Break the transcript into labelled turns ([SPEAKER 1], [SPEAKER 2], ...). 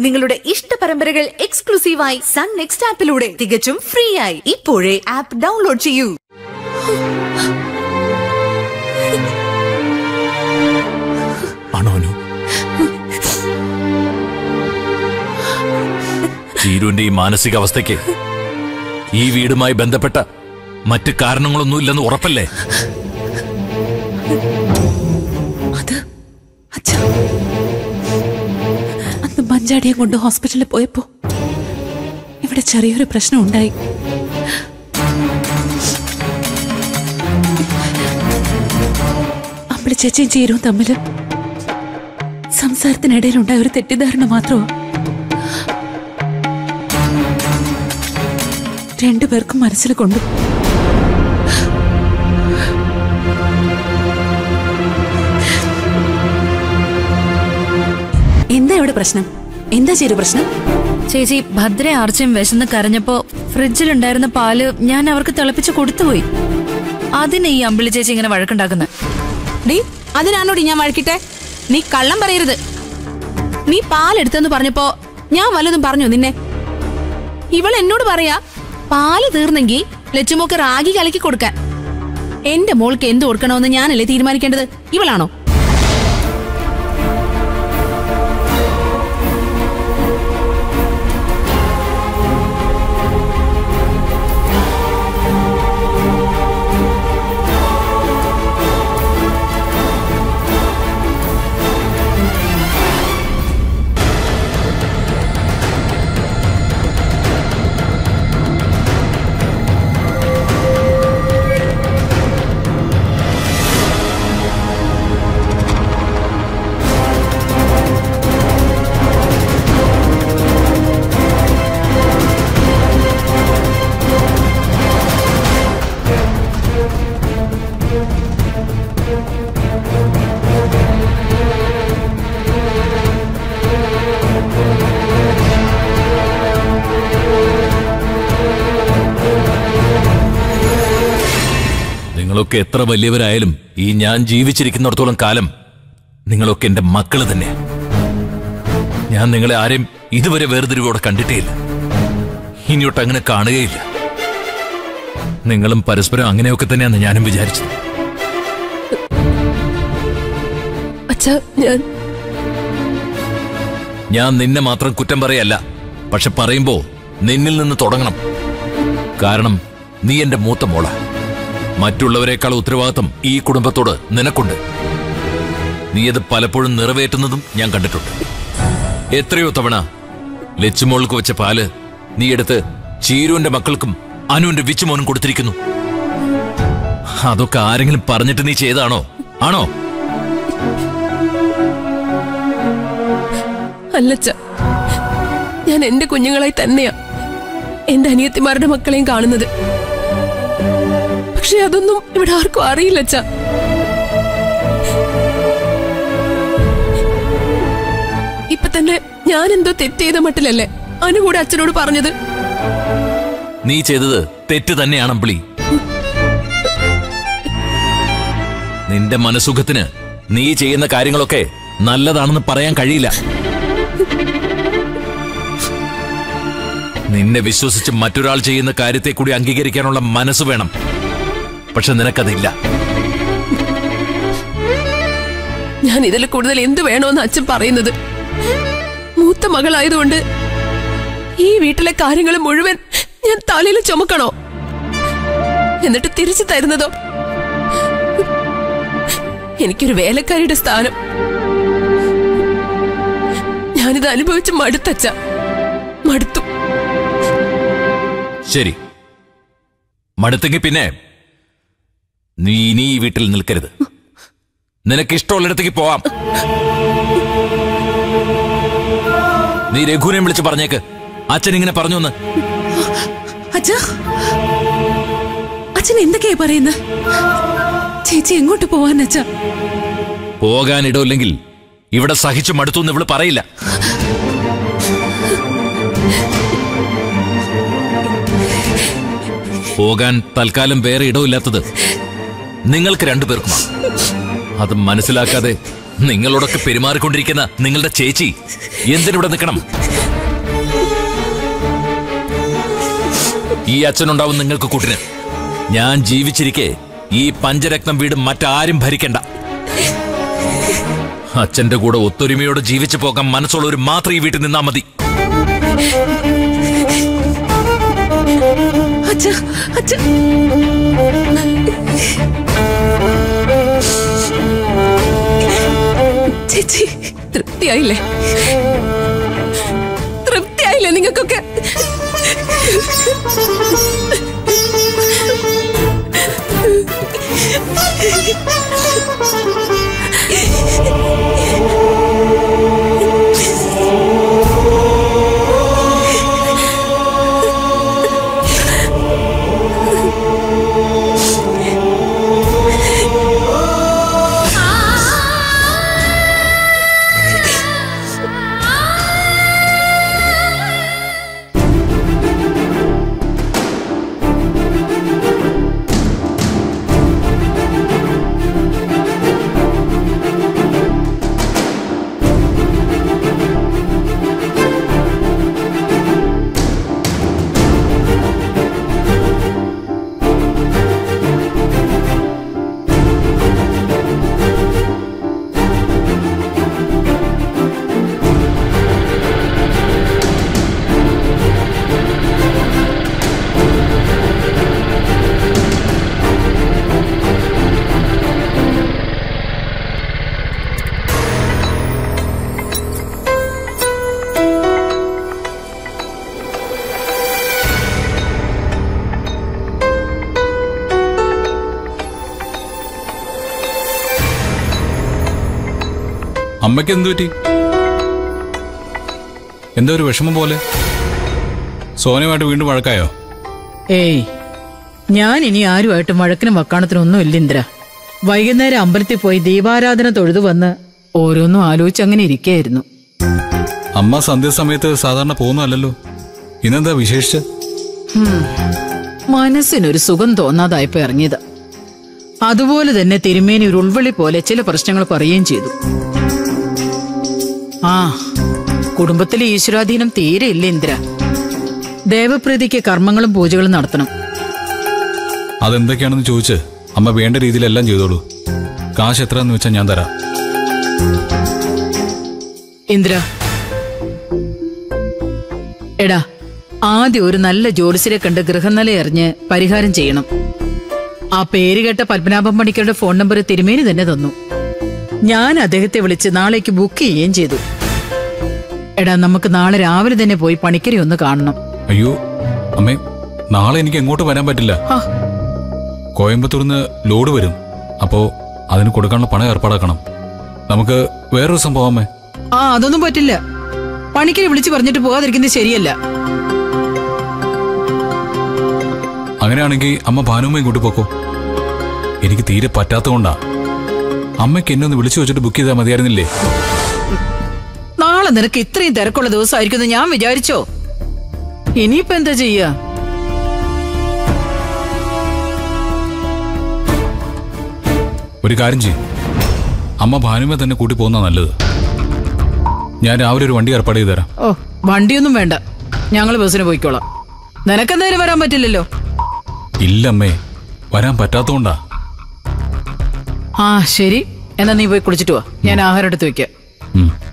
[SPEAKER 1] നിങ്ങളുടെ ഇഷ്ട പരമ്പരകൾ എക്സ്ക്ലൂസീവായി സൺ നെക്സ്റ്റ് ആപ്പിലൂടെ തികച്ചും ഫ്രീ ആയി ഇപ്പോഴേ ആപ്പ് ഡൗൺലോഡ് ചെയ്യൂ
[SPEAKER 2] ആണോ അനു ചീരുവിന്റെ ഈ മാനസികാവസ്ഥയ്ക്ക് ഈ വീടുമായി ബന്ധപ്പെട്ട മറ്റ് കാരണങ്ങളൊന്നും ഇല്ലെന്ന് ഉറപ്പല്ലേ
[SPEAKER 3] അത് അച്ഛാ അന്ന് മഞ്ചാടിയെ കൊണ്ട് ഹോസ്പിറ്റലിൽ പോയപ്പോ ഇവിടെ ചെറിയൊരു പ്രശ്നം ഉണ്ടായി അമ്പിളി ചേച്ചിയും ചീരവും തമ്മില് സംസാരത്തിനിടയിലുണ്ടായ ഒരു തെറ്റിദ്ധാരണ മാത്രമാ രണ്ടുപേർക്കും മനസ്സിൽ കൊണ്ടു എന്താ ഇവിടെ പ്രശ്നം എന്താ ചേരു പ്രശ്നം
[SPEAKER 4] ചേച്ചി ഭദ്ര ആർച്ചയും വിശന്ന് കരഞ്ഞപ്പോ ഫ്രിഡ്ജിലുണ്ടായിരുന്ന പാല് ഞാൻ അവർക്ക് തിളപ്പിച്ച് കൊടുത്തുപോയി അതിന് ഈ അമ്പിളി ചേച്ചി ഇങ്ങനെ വഴക്കുണ്ടാക്കുന്നത്
[SPEAKER 5] ഡീ അതിനാണോടി ഞാൻ വഴക്കിട്ടെ നീ കള്ളം പറയരുത് നീ പാലെടുത്തെന്ന് പറഞ്ഞപ്പോ ഞാൻ വല്ലതും പറഞ്ഞു നിന്നെ ഇവൾ എന്നോട് പറയാ പാല് തീർന്നെങ്കി ലച്ചുമോക്ക് റാഗി കലക്കി കൊടുക്കാൻ എന്റെ മോൾക്ക് എന്ത് കൊടുക്കണമെന്ന് ഞാനല്ലേ തീരുമാനിക്കേണ്ടത് ഇവളാണോ
[SPEAKER 2] നിങ്ങളൊക്കെ എത്ര വലിയവരായാലും ഈ ഞാൻ ജീവിച്ചിരിക്കുന്നിടത്തോളം കാലം നിങ്ങളൊക്കെ എന്റെ മക്കള് തന്നെ ഞാൻ നിങ്ങളെ ആരെയും ഇതുവരെ വേർതിരിവോടെ കണ്ടിട്ടേയില്ല ഇനിയൊട്ട് അങ്ങനെ കാണുകയില്ല നിങ്ങളും പരസ്പരം അങ്ങനെയൊക്കെ തന്നെയാണ് ഞാനും വിചാരിച്ചത്
[SPEAKER 3] അച്ഛാ ഞാൻ
[SPEAKER 2] ഞാൻ നിന്നെ മാത്രം കുറ്റം പറയല്ല പക്ഷെ പറയുമ്പോ നിന്നിൽ നിന്ന് തുടങ്ങണം കാരണം നീ എന്റെ മൂത്ത മോള മറ്റുള്ളവരെക്കാൾ ഉത്തരവാദിത്തം ഈ കുടുംബത്തോട് നിനക്കുണ്ട് നീ അത് പലപ്പോഴും നിറവേറ്റുന്നതും ഞാൻ കണ്ടിട്ടുണ്ട് എത്രയോ തവണ ലച്ചുമോൾക്ക് വെച്ച പാല് നീ എടുത്ത് ചീരുവിന്റെ മക്കൾക്കും അനുവിന്റെ വിച്ചുമോനും കൊടുത്തിരിക്കുന്നു അതൊക്കെ ആരെങ്കിലും പറഞ്ഞിട്ട് നീ ചെയ്താണോ ആണോ
[SPEAKER 3] അല്ലച്ച ഞാൻ എന്റെ കുഞ്ഞുങ്ങളായി തന്നെയാ എന്റെ അനിയത്തിമാരുടെ മക്കളെയും കാണുന്നത് പക്ഷെ അതൊന്നും ഇവിടെ ആർക്കും അറിയില്ലച്ച ഇപ്പൊ തന്നെ ഞാൻ എന്തോ തെറ്റ് ചെയ്ത മട്ടിലല്ലേ അനു കൂടെ അച്ഛനോട് പറഞ്ഞത്
[SPEAKER 2] നീ ചെയ്തത് തെറ്റ് തന്നെയാണ് അമ്പിളി നിന്റെ മനസുഖത്തിന് നീ ചെയ്യുന്ന കാര്യങ്ങളൊക്കെ നല്ലതാണെന്ന് പറയാൻ കഴിയില്ല നിന്നെ വിശ്വസിച്ച് മറ്റൊരാൾ ചെയ്യുന്ന കാര്യത്തെ കൂടി അംഗീകരിക്കാനുള്ള മനസ്സ് വേണം പക്ഷെ നിനക്കതില്ല
[SPEAKER 3] ഞാൻ ഇതിൽ കൂടുതൽ എന്ത് വേണോന്ന് അച്ഛൻ പറയുന്നത് മൂത്ത മകളായതുകൊണ്ട് ഈ വീട്ടിലെ കാര്യങ്ങൾ മുഴുവൻ ഞാൻ തലയിൽ ചുമക്കണോ എന്നിട്ട് തിരിച്ചു തരുന്നതോ എനിക്കൊരു വേലക്കാരിയുടെ സ്ഥാനം ഞാനിത് അനുഭവിച്ച് മടുത്തച്ച മടുത്തു
[SPEAKER 2] ശരി മടുത്തെങ്കിൽ പിന്നെ നീ ഇനി ഈ വീട്ടിൽ നിൽക്കരുത് നിനക്ക് ഇഷ്ടമുള്ളിടത്തേക്ക് പോവാം നീ രഘുവിനെ വിളിച്ച് പറഞ്ഞേക്ക് അച്ഛൻ ഇങ്ങനെ പറഞ്ഞു എന്ന്
[SPEAKER 3] അച്ഛാ അച്ഛൻ എന്തൊക്കെയാ പറയുന്നത് ചേച്ചി എങ്ങോട്ട് പോവാൻ അച്ഛാ
[SPEAKER 2] പോകാൻ ഇടമില്ലെങ്കിൽ ഇവിടെ സഹിച്ചു മടുത്തു എന്ന് ഇവള് പറയില്ല പോകാൻ തൽക്കാലം വേറെ ഇടമില്ലാത്തത് നിങ്ങൾക്ക് രണ്ടുപേർക്കുമാണ് അത് മനസ്സിലാക്കാതെ നിങ്ങളോടൊക്കെ പെരുമാറിക്കൊണ്ടിരിക്കുന്ന നിങ്ങളുടെ ചേച്ചി എന്തിനിവിടെ നിൽക്കണം ഈ അച്ഛനുണ്ടാവും നിങ്ങൾക്ക് കൂട്ടിന് ഞാൻ ജീവിച്ചിരിക്കെ ഈ പഞ്ചരത്നം വീട് മറ്റാരും ഭരിക്കണ്ട അച്ഛന്റെ കൂടെ ഒത്തൊരുമയോടെ ജീവിച്ചു പോകാൻ മനസ്സുള്ളവർ മാത്രം ഈ വീട്ടിൽ നിന്നാ മതി
[SPEAKER 3] അച്ഛ അച്ഛ ചേച്ചി തൃപ്തിയായില്ലേ തൃപ്തിയായില്ലേ നിങ്ങൾക്കൊക്കെ
[SPEAKER 6] അമ്മയ്ക്ക് എന്തു പറ്റി എന്താ ഒരു വിഷമം പോലെ സോനയുമായിട്ട് വീണ്ടും വഴക്കായോ
[SPEAKER 7] ഏയ് ഞാൻ ഇനി ആരുമായിട്ടും വഴക്കിനും വക്കാണത്തിനും ഒന്നും ഇല്ല ഇന്ദ്ര വൈകുന്നേരം അമ്പലത്തിൽ പോയി ദീപാരാധന തൊഴുതു വന്ന് ഓരോന്നും ആലോചിച്ച് അങ്ങനെ ഇരിക്കായിരുന്നു
[SPEAKER 6] അമ്മ സന്ധ്യാസമയത്ത് സാധാരണ പോകുന്നതല്ലല്ലോ ഇന്നെന്താ വിശേഷിച്ച്
[SPEAKER 7] മനസ്സിനൊരു സുഖം തോന്നാതായപ്പോ ഇറങ്ങിയത് അതുപോലെ തന്നെ തിരുമേനി ഒരു ഉൾവളി പോലെ ചില പ്രശ്നങ്ങൾ പറയുകയും ചെയ്തു ആ കുടുംബത്തിലെ ഈശ്വരാധീനം തീരെ ഇല്ല ഇന്ദ്ര ദേവപ്രീതിക്ക് കർമ്മങ്ങളും പൂജകളും നടത്തണം
[SPEAKER 6] അതെന്തൊക്കെയാണെന്ന് ചോദിച്ച് അമ്മ വേണ്ട രീതിയിലെല്ലാം ചെയ്തോളൂ കാശ് എത്രയെന്ന് വെച്ചാൽ ഞാൻ തരാം
[SPEAKER 7] ഇന്ദ്ര എടാ ആദ്യം ഒരു നല്ല ജ്യോതിസിനെ കണ്ട് ഗൃഹനില എറിഞ്ഞ് പരിഹാരം ചെയ്യണം ആ പേര് കേട്ട പത്മനാഭൻ പണിക്കരുടെ ഫോൺ നമ്പർ തിരുമേനി തന്നെ തന്നു ഞാൻ അദ്ദേഹത്തെ വിളിച്ച് നാളേക്ക് ബുക്ക് ചെയ്യുകയും ചെയ്തു എടാ നമുക്ക് നാളെ രാവിലെ തന്നെ പോയി പണിക്കരെ ഒന്ന് കാണണം
[SPEAKER 6] അയ്യോ അമ്മേ നാളെ എനിക്ക് എങ്ങോട്ട് വരാൻ പറ്റില്ല
[SPEAKER 7] ആ,
[SPEAKER 6] കോയമ്പത്തൂർന്ന് ലോഡ് വരും അപ്പോ അതിന് കൊടുക്കാനുള്ള പണം ഏർപ്പാടാക്കണം നമുക്ക് വേറൊരു സംഭവം അമ്മേ
[SPEAKER 7] ആ അതൊന്നും പറ്റില്ല പണിക്കരെ വിളിച്ച് പറഞ്ഞിട്ട് പോകാതിരിക്കുന്നത് ശരിയല്ല
[SPEAKER 6] അങ്ങനെയാണെങ്കിൽ അമ്മ ഭാനുമ്മ ഇങ്ങോട്ട് പോക്കോ എനിക്ക് തീരെ പറ്റാത്തതുകൊണ്ടാ അമ്മയ്ക്ക് എന്നെ ഒന്ന് വിളിച്ചു വെച്ചിട്ട് ബുക്ക് ചെയ്താൽ മതിയായിരുന്നില്ലേ
[SPEAKER 7] നാളെ നിനക്ക് ഇത്രയും തിരക്കുള്ള ദിവസമായിരിക്കും ഞാൻ വിചാരിച്ചോ ഇനിയിപ്പോ എന്താ ചെയ്യാ
[SPEAKER 6] ഒരു കാര്യം ചെയ്യും അമ്മ ഭാനുമ്മ തന്നെ കൂട്ടി പോകുന്ന നല്ലത് ഞാൻ രാവിലെ ഒരു വണ്ടി ഏർപ്പാട് ചെയ്തു തരാം
[SPEAKER 7] ഓ വണ്ടിയൊന്നും വേണ്ട ഞങ്ങൾ ബസ്സിന് പോയിക്കോളാം നിനക്കെന്തായാലും വരാൻ പറ്റില്ലല്ലോ
[SPEAKER 6] ഇല്ലമ്മേ വരാൻ പറ്റാത്തതുകൊണ്ടാ
[SPEAKER 7] ആ ശരി എന്നാ നീ പോയി കുളിച്ചിട്ട് വാ ഞാൻ ആഹാരം എടുത്ത് വെക്കാം
[SPEAKER 6] ഉം.